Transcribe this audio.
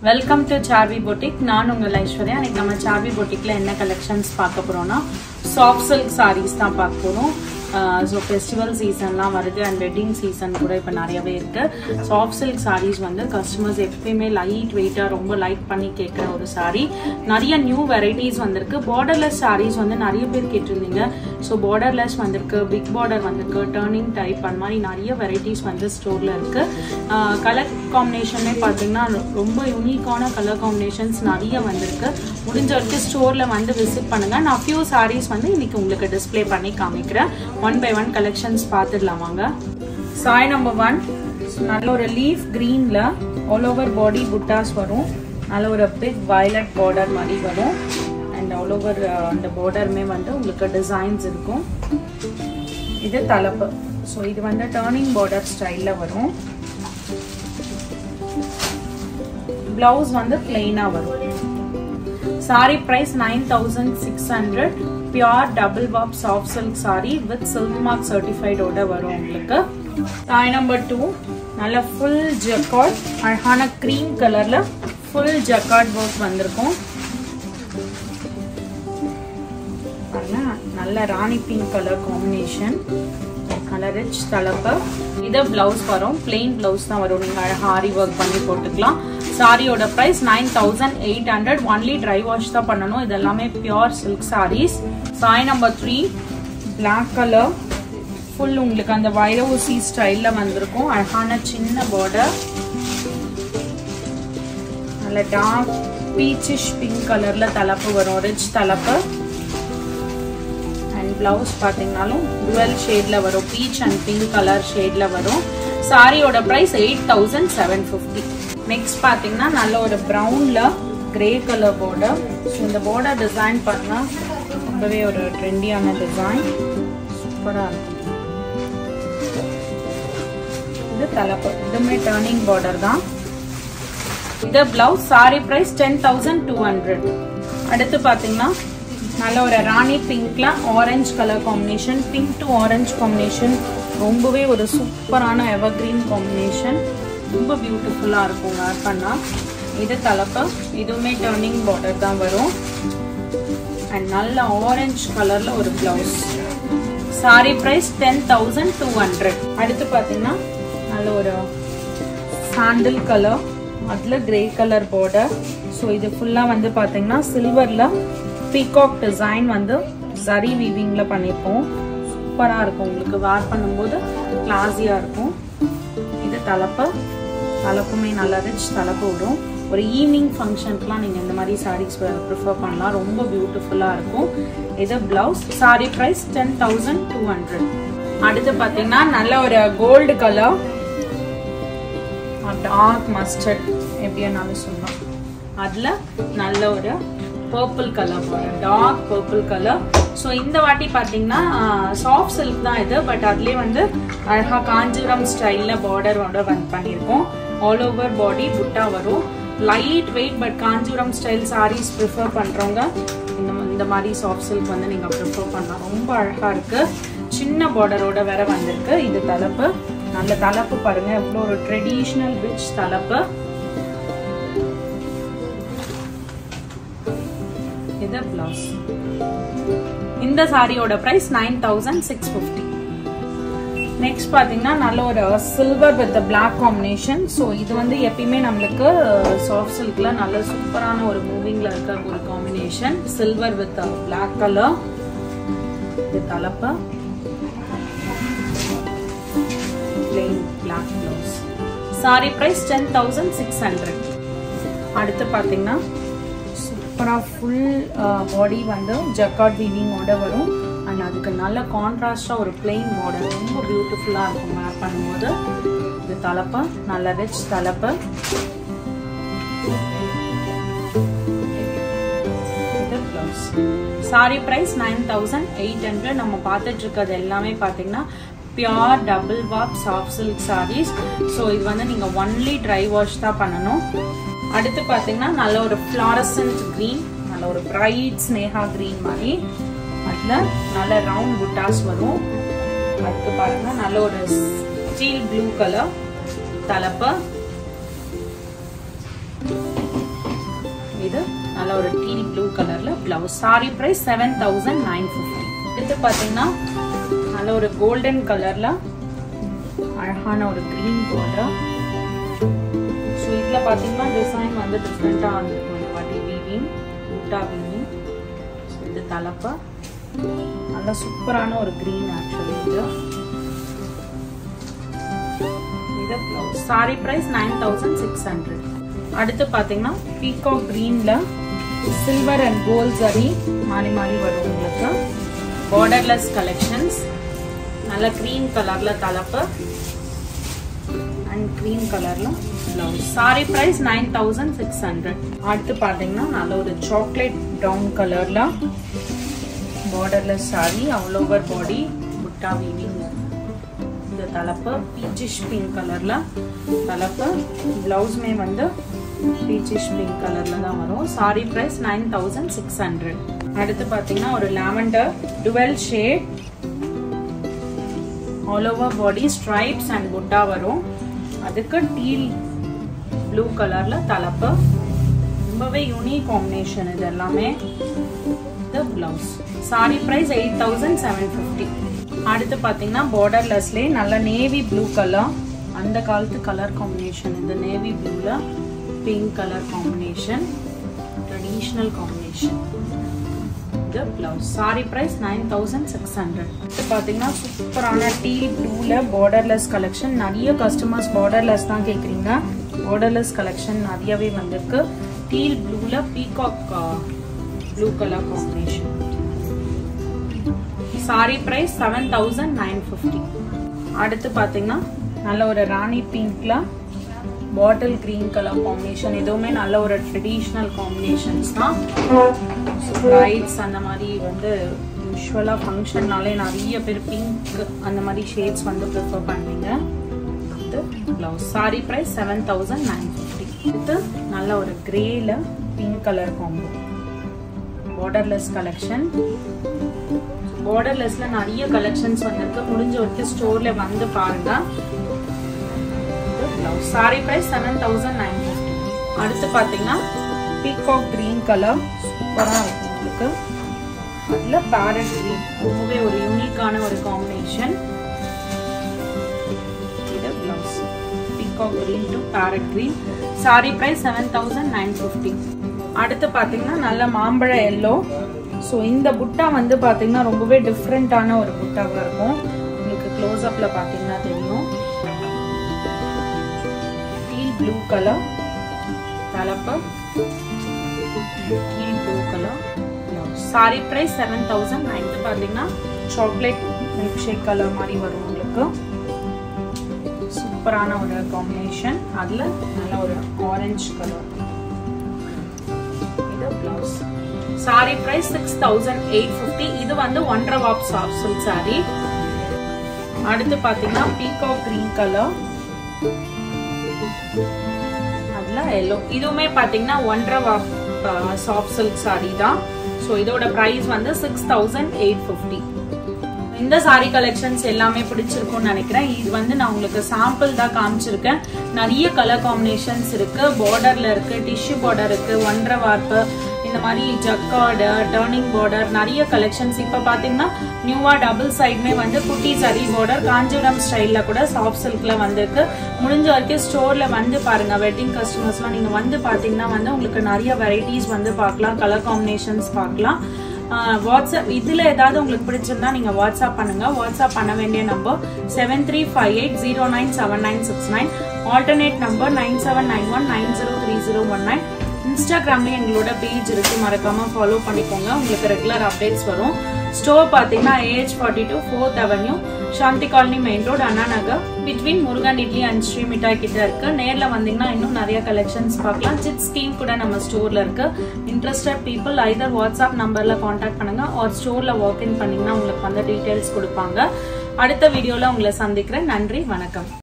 Welcome to Saarvi boutique நான் உங்கள் ஐஸ்வர்யா இன்னைக்கு நம்ம சார்வி பொட்டிக்ல என்ன கலெக்ஷன்ஸ் பார்க்க போறோம்னா சாஃப்ட் சில்க் சாரீஸ் தான் பார்க்க போறோம் ஸோ ஃபெஸ்டிவல் சீசன்லாம் வருது அண்ட் வெட்டிங் சீசன் கூட இப்போ நிறையவே இருக்கு சாஃப்ட் சில்க் சாரீஸ் வந்து கஸ்டமர்ஸ் எப்பயுமே லைட் வெயிட்டாக ரொம்ப லைக் பண்ணி கேட்குற ஒரு சாரீ நிறைய நியூ வெரைட்டிஸ் வந்திருக்கு பார்டர்லெஸ் சாரீஸ் வந்து நிறைய பேர் கேட்டிருந்தீங்க ஸோ பார்டர்லெஸ் வந்திருக்கு பிக் பார்டர் வந்திருக்கு டேர்னிங் டைப் அந்த மாதிரி நிறைய வெரைட்டிஸ் வந்து ஸ்டோரில் இருக்கு கலர் காம்பினேஷனே பார்த்தீங்கன்னா ரொம்ப யூனிக்கான கலர் காம்பினேஷன்ஸ் நிறைய வந்திருக்கு முடிஞ்ச வரைக்கும் ஸ்டோரில் வந்து விசிட் பண்ணுங்க நான் ஃபியூ சாரீஸ் வந்து இன்னைக்கு உங்களுக்கு டிஸ்பிளே பண்ணி காமிக்கிறேன் ஒன் பை ஒன் கலெக்ஷன்ஸ் பார்த்துடலாம் வாங்க சாய் நம்பர் ஒன் நல்ல ஒரு லீஃப் க்ரீனில் ஆல் ஓவர் பாடி புட்டாஸ் வரும் நல்ல ஒரு பிக் வயலட் பார்டர் மாதிரி வரும் அண்ட் ஆல் ஓவர் அந்த பார்டருமே வந்து உங்களுக்கு டிசைன்ஸ் இருக்கும் இது தலைப்பு ஸோ இது வந்து டேர்னிங் பார்டர் ஸ்டைலில் வரும் பிளவுஸ் வந்து பிளெயினாக வரும் sari price nine thousand six hundred pure double warp soft silk sari with silk mark சர்டிஃபைடோட வரும் உங்களுக்கு சாய் நம்பர் டூ நல்ல ஃபுல் ஜக்கார்ட் அழகான க்ரீம் கலர்ல ஃபுல் ஜக்கார்ட் ஒர்க் வந்திருக்கும் நல்ல rani pink colour combination colour rich தலைப்பு இது பிளவுஸ் வரும் பிளெயின் பிளவுஸ் தான் வரும் நீங்க அழகா ஆரி ஒர்க் பண்ணி போட்டுக்கலாம் சாரியோட price nine thousand eight hundred only dry wash தான் பண்ணணும் இது எல்லாமே பியோர் சில்க் சாரீஸ் சாய் number three black colour full உங்களுக்கு அந்த வைரவூசி ஸ்டைல்ல வந்திருக்கும் அழகான சின்ன பார்டர் நல்ல டார்க் பீச்சிஷ் பிங்க் கலர்ல தலைப்பு வரும் ரிச் தலைப்பு அண்ட் பிளவுஸ் பார்த்தீங்கனாலும் டுவெல் ஷேட்ல வரும் பீச் அண்ட் பிங்க் கலர் ஷேட்ல வரும் சாரியோட price eight thousand seven fifty next பார்த்தீங்கன்னா நல்ல ஒரு ப்ரௌன்ல கிரே கலர் பார்டர் ஸோ இந்த பார்டர் டிசைன் பார்த்தா ரொம்பவே ஒரு ட்ரெண்டியான டிசைன் சூப்பராக இருக்கும் இது தலைப்பு இதுவுமே டேர்னிங் பார்டர் தான் இது blouse sari price ten thousand two hundred அடுத்து பார்த்தீங்கன்னா நல்ல ஒரு ராணி பிங்க்ல orange colour combination pink to orange combination ரொம்பவே ஒரு சூப்பரான எவர் கிரீன் காம்பினேஷன் ரொம்ப பியூட்டிஃபுல்லாக இருக்கும் வேர் பண்ணால் இது தலைப்பு இதுவுமே டேர்னிங் பார்டர் தான் வரும் அண்ட் நல்ல ஆரஞ்சு கலரில் ஒரு blouse sari price ten thousand two hundred அடுத்து பார்த்தீங்கன்னா நல்ல ஒரு சாண்டில் கலர் அதில் கிரே கலர் பார்டர் ஸோ இது ஃபுல்லாக வந்து பார்த்தீங்கன்னா சில்வரில் பீகாக் டிசைன் வந்து சரி வீவிங்கில் பண்ணியிருப்போம் சூப்பராக இருக்கும் உங்களுக்கு வேர் பண்ணும்போது கிளாஸியாக இருக்கும் இது தலைப்பு தலைப்புமே நல்லா ரிச் தலைப்பு விடும் ஒரு ஈவினிங் ஃபங்க்ஷனுக்குலாம் நீங்கள் இந்த மாதிரி சாரீஸ் ப்ரிஃபர் பண்ணலாம் ரொம்ப பியூட்டிஃபுல்லாக இருக்கும் இது blouse sari price ten thousand two hundred அடுத்து பார்த்தீங்கன்னா நல்ல ஒரு கோல்டு கலர் டார்க் மஸ்டர்ட் எப்படியானாலும் சொல்லலாம் அதில் நல்ல ஒரு பர்பிள் கலர் போகிறேன் டார்க் பர்பிள் கலர் ஸோ இந்த வாட்டி பார்த்தீங்கன்னா சாஃப்ட் சில்க் தான் இது பட் அதுலேயே வந்து அழகாக காஞ்சிபுரம் ஸ்டைலில் பார்டரோட வந்து பண்ணியிருக்கோம் ஆல் ஓவர் பாடி புட்டா வரும் light weight but Kanchipuram style saris prefer பண்ணுறவங்க இந்த இந்த மாதிரி சாஃப்ட் சில்க் வந்து நீங்கள் ப்ரிஃபர் பண்ணலாம் ரொம்ப அழகாக இருக்குது சின்ன பார்டரோட வேற வந்திருக்கு இது தலைப்பு நல்ல தலைப்பு பாருங்க எவ்வளோ ஒரு ட்ரெடிஷ்னல் ரிச் தலைப்பு இது பிளவுஸ் இந்த சாரியோட price nine thousand six fifty next பார்த்தீங்கன்னா நல்ல ஒரு silver with black combination so இது வந்து எப்பயுமே நம்மளுக்கு சாஃப்ட் சில்க்ல நல்ல சூப்பரான ஒரு மூவிங்ல இருக்க ஒரு combination silver with black colour இது தலைப்பு plain black blouse. Sari price ten thousand six hundred அடுத்து பார்த்தீங்கன்னா சூப்பராக ஃபுல் பாடி வந்து ஜக்கார்ட் வீவிங்கோட வரும் அண்ட் அதுக்கு நல்ல கான்ட்ராஸ்டாக ஒரு பிளெயின் மாடல் ரொம்ப பியூட்டிஃபுல்லாக இருக்கும் வேர் பண்ணும்போது இது தலைப்பு நல்ல ரிச் தலைப்பு இது blouse sari price nine thousand eight hundred நம்ம பார்த்துட்டு இருக்கிறது எல்லாமே பார்த்தீங்கன்னா pure double warp soft silk saris so இது வந்து நீங்கள் ஒன்லி ட்ரை வாஷ் தான் பண்ணணும் அடுத்து பார்த்தீங்கன்னா நல்ல ஒரு ஃப்ளாரசன்ட் க்ரீன் நல்ல ஒரு பிரைட் ஸ்னேகா க்ரீன் மாதிரி அதில் நல்ல ரவுண்ட் புட்டாஸ் வரும் அதுக்கு பாருங்க நல்ல ஒரு ஸ்டீல் ப்ளூ கலர் தலைப்பு இது நல்ல ஒரு டீல் ப்ளூ கலர்ல blouse sari price seven thousand nine fifty அடுத்து பாத்தீங்கன்னா நல்ல ஒரு கோல்டன் கலர்ல அழகான ஒரு கிரீன் பார்டர் ஸோ இதுல பாத்தீங்கன்னா டிசைன் வந்து டிஃப்ரெண்டா வந்துருக்கும் இந்த வாட்டி வீவிங் முட்டா வீவிங் இது தலைப்பா நல்லா சூப்பரான ஒரு கிரீன் ஆக்சுவலி இது இது blouse sari price nine thousand six hundred அடுத்து பாத்தீங்கன்னா பீகாக் கிரீன்ல சில்வர் அண்ட் கோல்ட் சரி மாறி மாறி வரும் உங்களுக்கு பார்டர்லெஸ் கலெக்ஷன்ஸ் நல்ல கிரீன் கலர்ல தலைப்பு அண்ட் கிரீன் கலர்ல blouse sari price nine thousand six hundred அடுத்து பாத்தீங்கன்னா நல்ல ஒரு சாக்லேட் ப்ரௌன் கலர்ல borderless sari all over body butta weaving இந்த தலைப்பு பீச்சிஷ் பிங்க் கலர்ல தலைப்பு பிளவுஸ்மே வந்து பீச்சிஷ் பிங்க் கலர்ல தான் வரும் sari price nine thousand six hundred அடுத்து பாத்தீங்கன்னா ஒரு lavender dual shade all over body stripes and butta வரும் அதுக்கு டீல் ப்ளூ கலர்ல தலைப்பு ரொம்பவே யூனிக் காம்பினேஷன் இது எல்லாமே the blouse sari price eight thousand seven fifty அடுத்து பார்த்தீங்கன்னா பார்டர்லெஸ்லேயே நல்ல நேவி ப்ளூ கலர் அந்த காலத்து கலர் காம்பினேஷன் இந்த நேவி ப்ளூல pink colour combination traditional combination இது blouse sari price nine thousand six hundred அடுத்து பார்த்தீங்கன்னா சூப்பரான டீல் ப்ளூல பார்டர்லெஸ் கலெக்ஷன் நிறைய கஸ்டமர்ஸ் பார்டர்லெஸ் தான் கேட்குறீங்க பார்டர்லெஸ் கலெக்ஷன் நிறையவே வந்திருக்கு டீல் ப்ளூல peacock blue colour combination sari price seven thousand nine fifty அடுத்து பார்த்தீங்கன்னா நல்ல ஒரு ராணி பிங்க்ல பாட்டில் கிரீன் கலர் காம்பினேஷன் இதுவுமே நல்ல ஒரு ட்ரெடிஷ்னல் காம்பினேஷன்ஸ் தான் ரைட்ஸ் அந்த மாதிரி வந்து யூஸ்வலாக ஃபங்க்ஷன்னாலே நிறைய பேர் பிங்க் அந்த மாதிரி ஷேட்ஸ் வந்து ப்ரிஃபர் பண்ணுவீங்க இது blouse sari price seven thousand nine fifty இது நல்ல ஒரு கிரேல pink colour combo borderless collection பார்டர்லெஸ்ல நிறைய கலெக்ஷன்ஸ் வந்திருக்கு முடிஞ்ச வரைக்கும் ஸ்டோர்ல வந்து பாருங்க blouse sari price seven thousand nine fifty அடுத்து பாத்தீங்கன்னா பீகாக் கிரீன் கலர் சூப்பரா இருக்கும் உங்களுக்கு அதுல பேரட் கிரீன் ரொம்பவே ஒரு யூனிக்கான ஒரு காம்பினேஷன் இது blouse peacock green to parrot green sari price seven thousand nine fifty அடுத்து பாத்தீங்கன்னா நல்ல மாம்பழ எல்லோ ஸோ இந்த புட்டா வந்து பார்த்தீங்கன்னா ரொம்பவே டிஃப்ரெண்ட்டான ஒரு புட்டாவாக இருக்கும் உங்களுக்கு க்ளோஸ் அப்பில் பார்த்தீங்கன்னா தெரியும் டீல் ப்ளூ கலர் தலைப்பு teal blue colour sari price seven thousand ninety பார்த்தீங்கன்னா சாக்லேட் மில்க் ஷேக் கலர் மாதிரி வரும் உங்களுக்கு சூப்பரான ஒரு காம்பினேஷன் அதில் நல்ல ஒரு ஆரஞ்சு கலர் இது blouse sari price six thousand eight fifty இது வந்து ஒன்றரை வாப் சாஃப்ட் சில்க் சாரி அடுத்து பாத்தீங்கன்னா பீகாக் கிரீன் கலர் அதுல எல்லோ இதுவுமே பாத்தீங்கன்னா ஒன்றரை வாப் சாஃப்ட் சில்க் சாரி தான் ஸோ இதோட பிரைஸ் வந்து சிக்ஸ் தௌசண்ட் எயிட் ஃபிஃப்டி இந்த சாரி கலெக்ஷன்ஸ் எல்லாமே பிடிச்சிருக்கும்னு நினைக்கிறேன் இது வந்து நான் உங்களுக்கு சாம்பிள் தான் காமிச்சிருக்கேன் நிறைய கலர் காம்பினேஷன்ஸ் இருக்கு பார்டர்ல இருக்கு டிஷ்யூ பார்டர் இருக்கு ஒன்றரை வார்ப்பு இந்த மாதிரி ஜக்கார்டு டேர்னிங் பார்டர் நிறைய கலெக்ஷன்ஸ் இப்போ பார்த்தீங்கன்னா நியூவா டபுள் சைடுமே வந்து குட்டி சரி பார்டர் காஞ்சிபுரம் ஸ்டைலில் கூட சாஃப்ட் சில்க்ல வந்திருக்கு முடிஞ்ச வரைக்கும் ஸ்டோர்ல வந்து பாருங்க வெட்டிங் கஸ்டமர்ஸ்லாம் நீங்க வந்து பார்த்தீங்கன்னா வந்து உங்களுக்கு நிறைய வெரைட்டிஸ் வந்து பார்க்கலாம் கலர் காம்பினேஷன்ஸ் பார்க்கலாம் வாட்ஸ்அப் இதுல ஏதாவது உங்களுக்கு பிடிச்சிருந்தா நீங்க வாட்ஸ்அப் பண்ணுங்க வாட்ஸ்அப் பண்ண வேண்டிய number seven three five eight zero nine seven nine six nine alternate number nine seven nine one nine zero three zero one nine இன்ஸ்டாகிராம்லயும் எங்களோட பேஜ் இருக்கு மறக்காம ஃபாலோ பண்ணிக்கோங்க உங்களுக்கு ரெகுலர் அப்டேட்ஸ் வரும் ஸ்டோர் பாத்தீங்கன்னா AH forty two fourth avenue Shanti colony main road Anna Nagar between Murugan Idli and Sri Mittai கிட்ட இருக்கு நேர்ல வந்தீங்கன்னா இன்னும் நிறைய கலெக்ஷன்ஸ் பார்க்கலாம் ஜிட் ஸ்கீம் கூட நம்ம ஸ்டோர்ல இருக்கு இன்ட்ரெஸ்டட் பீப்புள் ஐதர் வாட்ஸ்அப் நம்பர்ல காண்டாக்ட் பண்ணுங்க ஆர் ஸ்டோர்ல வாக் இன் பண்ணீங்கன்னா உங்களுக்கு வந்து டீடைல்ஸ் கொடுப்பாங்க அடுத்த வீடியோல உங்களை சந்திக்கிறேன் நன்றி வணக்கம்